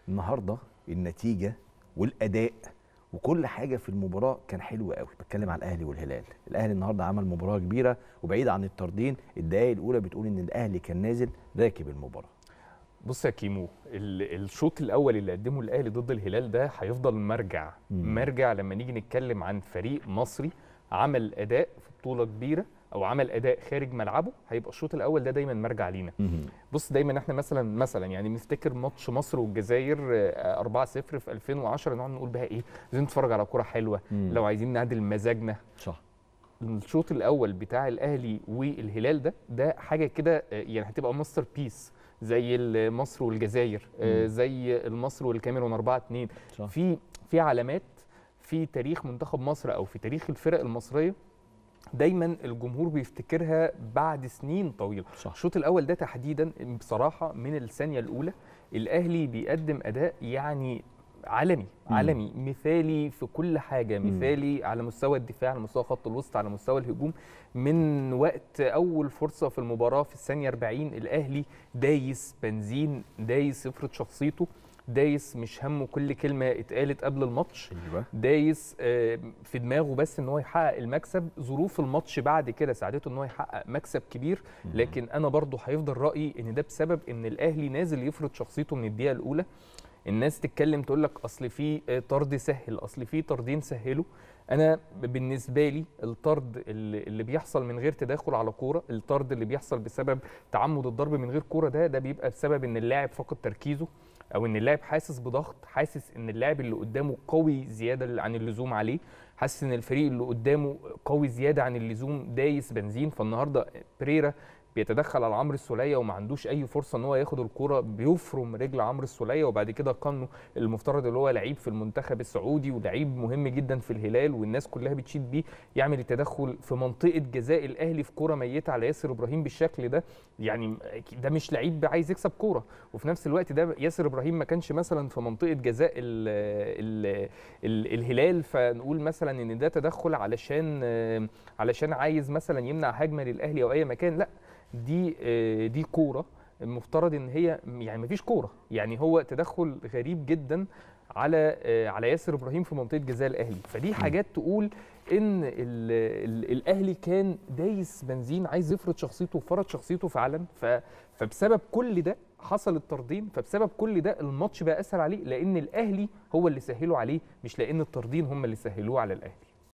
النهارده النتيجه والاداء وكل حاجه في المباراه كان حلو قوي بتكلم على الاهلي والهلال الاهلي النهارده عمل مباراه كبيره وبعيد عن الطردين الدقائق الاولى بتقول ان الاهلي كان نازل راكب المباراه بص يا كيمو ال- الشوط الاول اللي قدمه الاهلي ضد الهلال ده هيفضل مرجع مم. مرجع لما نيجي نتكلم عن فريق مصري عمل اداء في بطوله كبيره او عمل اداء خارج ملعبه هيبقى الشوط الاول ده دايما مرجع لينا بص دايما احنا مثلا مثلا يعني نفتكر ماتش مصر والجزائر آه، 4-0 في 2010 نقعد نقول بقى ايه عايزين نتفرج على كوره حلوه مم. لو عايزين نعدل مزاجنا صح الشوط الاول بتاع الاهلي والهلال ده ده حاجه كده آه، يعني هتبقى ماستر بيس زي مصر والجزائر آه، مم. زي مصر والكاميرون 4 2 صح في في علامات في تاريخ منتخب مصر او في تاريخ الفرق المصريه دايما الجمهور بيفتكرها بعد سنين طويله صح الشوط الاول ده تحديدا بصراحه من الثانيه الاولى الاهلي بيقدم اداء يعني عالمي مم. عالمي مثالي في كل حاجه مم. مثالي على مستوى الدفاع على مستوى خط الوسط على مستوى الهجوم من وقت اول فرصه في المباراه في الثانيه 40 الاهلي دايس بنزين دايس يفرض شخصيته دايس مش همه كل كلمه اتقالت قبل الماتش ايوه دايس آه، في دماغه بس ان هو يحقق المكسب ظروف الماتش بعد كده ساعدته ان هو يحقق مكسب كبير لكن انا برضو هيفضل رايي ان ده بسبب ان الاهلي نازل يفرض شخصيته من الدقيقه الاولى الناس تتكلم تقول لك اصل في آه، طرد سهل اصل في طردين سهلوا انا بالنسبه لي الطرد اللي اللي بيحصل من غير تداخل على كوره الطرد اللي بيحصل بسبب تعمد الضرب من غير كوره ده ده بيبقى بسبب ان اللاعب فقد تركيزه او ان اللاعب حاسس بضغط حاسس ان اللاعب اللي قدامه قوي زياده عن اللزوم عليه حاسس ان الفريق اللي قدامه قوي زياده عن اللزوم دايس بنزين فالنهارده بريرا بيتدخل على عمرو السوليه وما عندوش اي فرصه ان هو ياخد الكوره بيفرم رجل عمرو السوليه وبعد كده قانه المفترض اللي هو لعيب في المنتخب السعودي ولعيب مهم جدا في الهلال والناس كلها بتشيد بيه يعمل التدخل في منطقه جزاء الاهلي في كوره ميته على ياسر ابراهيم بالشكل ده يعني ده مش لعيب عايز يكسب كوره وفي نفس الوقت ده ياسر ابراهيم ما كانش مثلا في منطقه جزاء ال ال ال الهلال فنقول مثلا ان ده تدخل علشان آه، علشان عايز مثلا يمنع هجمه للاهلي او اي مكان لا دي آه، دي كوره المفترض ان هي يعني مفيش كوره يعني هو تدخل غريب جدا على آه، على ياسر ابراهيم في منطقه جزاء الاهلي فدي حاجات تقول ان ال ال الاهلي كان دايس بنزين عايز يفرض شخصيته وفرض شخصيته فعلا ف فبسبب كل ده حصل الطردين فبسبب كل ده الماتش بقى اسهل عليه لان الاهلي هو اللي سهله عليه مش لان الطردين هم اللي سهلوه على الاهلي